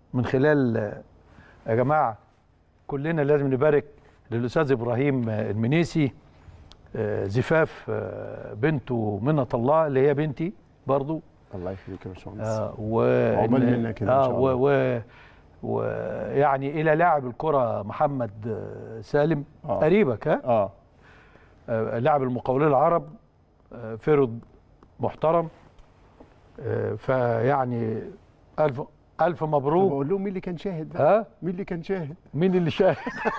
من خلال آه، يا جماعه كلنا لازم نبارك للاستاذ ابراهيم آه، المنيسي آه، زفاف آه، بنته منة الله اللي هي بنتي برضو الله يخليك يا باشمهندس آه و عقبال منك كده إن آه شاء و الله. و ويعني الى لاعب الكره محمد آه، سالم آه. قريبك ها اه آه، لاعب المقاولين العرب آه، فرد محترم آه، فيعني الف الف طب مبروك اقول لهم مين اللي كان شاهد بقى ها مين اللي كان شاهد مين اللي شاهد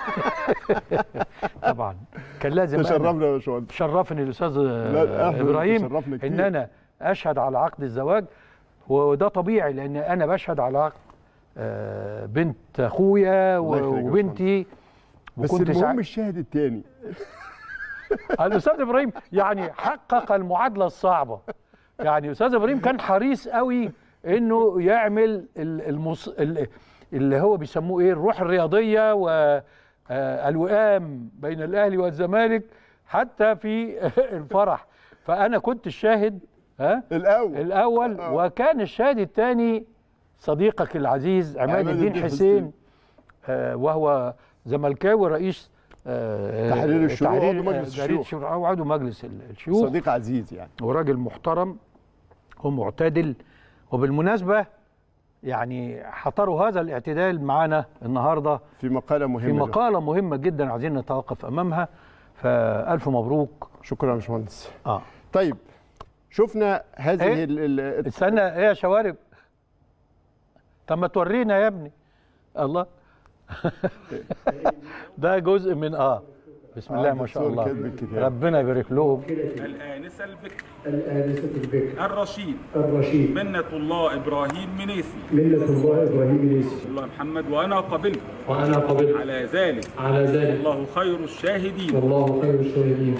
طبعا كان لازم أنا- تشرفنا يا باشمهندس شرفني الاستاذ لا، آه، إحنا ابراهيم تشرفنا كتير. ان انا اشهد على عقد الزواج وده طبيعي لان انا بشهد على عقد آه، بنت اخويا الله يخليك يا وبنتي بس وكنت سع- المهم الشاهد الثاني الاستاذ ابراهيم يعني حقق المعادله الصعبه يعني استاذ ابراهيم كان حريص قوي انه يعمل ال- المص... ال- اللي هو بيسموه ايه الروح الرياضيه والوئام بين الاهلي والزمالك حتى في الفرح فانا كنت الشاهد ها الاول الاول آه. وكان الشاهد الثاني صديقك العزيز عماد عماد الدين الدين حسين حسين. آه، وهو زملكاوي رئيس آه، تحرير الشروق تحرير وعضو مجلس آه، جريدة الشيوخ. الشروق او عضو مجلس ال- الشيوخ صديق عزيز يعني وراجل محترم ومعتدل وبالمناسبه يعني حضروا هذا الاعتدال معانا النهارده في مقاله مهمه في له. مقاله مهمه جدا عايزين نتوقف امامها فالف مبروك شكرا يا باشمهندس اه طيب شفنا هذه إيه؟ ال- ال- استنى ايه يا شوارب طب ما تورينا يا ابني الله ده جزء من اه بسم الله آه، ما شاء دكتور الله كاتب الكتاب. ربنا يبارك لهم الآنسة البكر الآنسة البكر الرشيد الرشيد منة الله إبراهيم منيسي منة الله إبراهيم ليسي الله محمد وأنا قبلت وأنا قبلت على ذلك على ذلك الله خير الشاهدين والله خير الشاهدين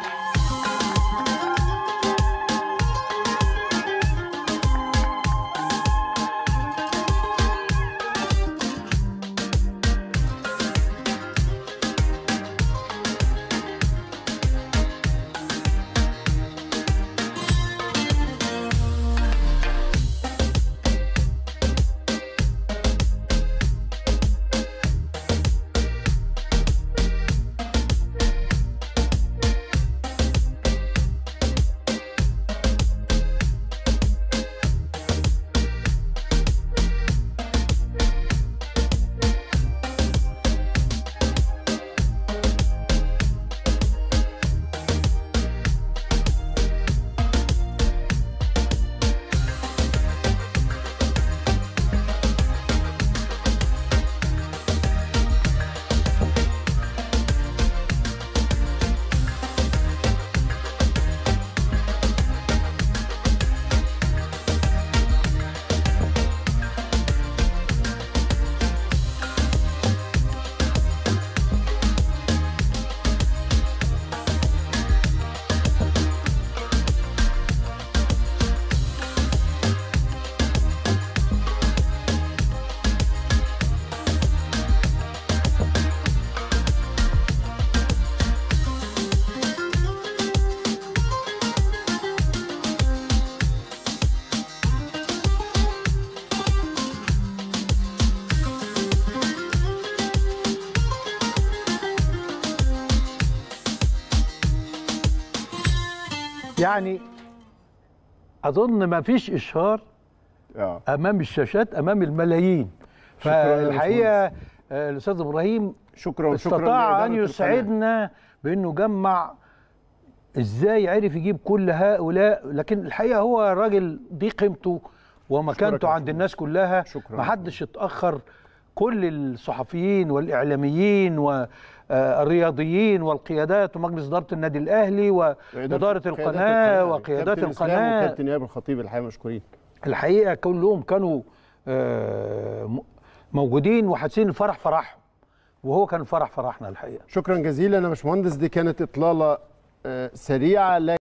يعني اظن ما فيش اشهار اه امام الشاشات امام الملايين شكراً يا فالحقيقه آه، الاستاذ ابراهيم شكرا شكرا استطاع ان لإدارة القناة. يسعدنا بانه جمع ازاي عرف يجيب كل هؤلاء لكن الحقيقه هو راجل دي قيمته ومكانته يا عند الناس كلها شكراً. ما حدش اتاخر كل الصحفيين والاعلاميين والرياضيين والقيادات ومجلس اداره النادي الاهلي واداره قيادات القناه وقيادات كابتن إسلام القناه وكابتن ايهاب الخطيب الحقيقه مشكورين الحقيقه كلهم كانوا آه، م- موجودين وحاسين الفرح فرحهم وهو كان الفرح فرحنا الحقيقه شكرا جزيلا يا باشمهندس دي كانت اطلاله آه، سريعه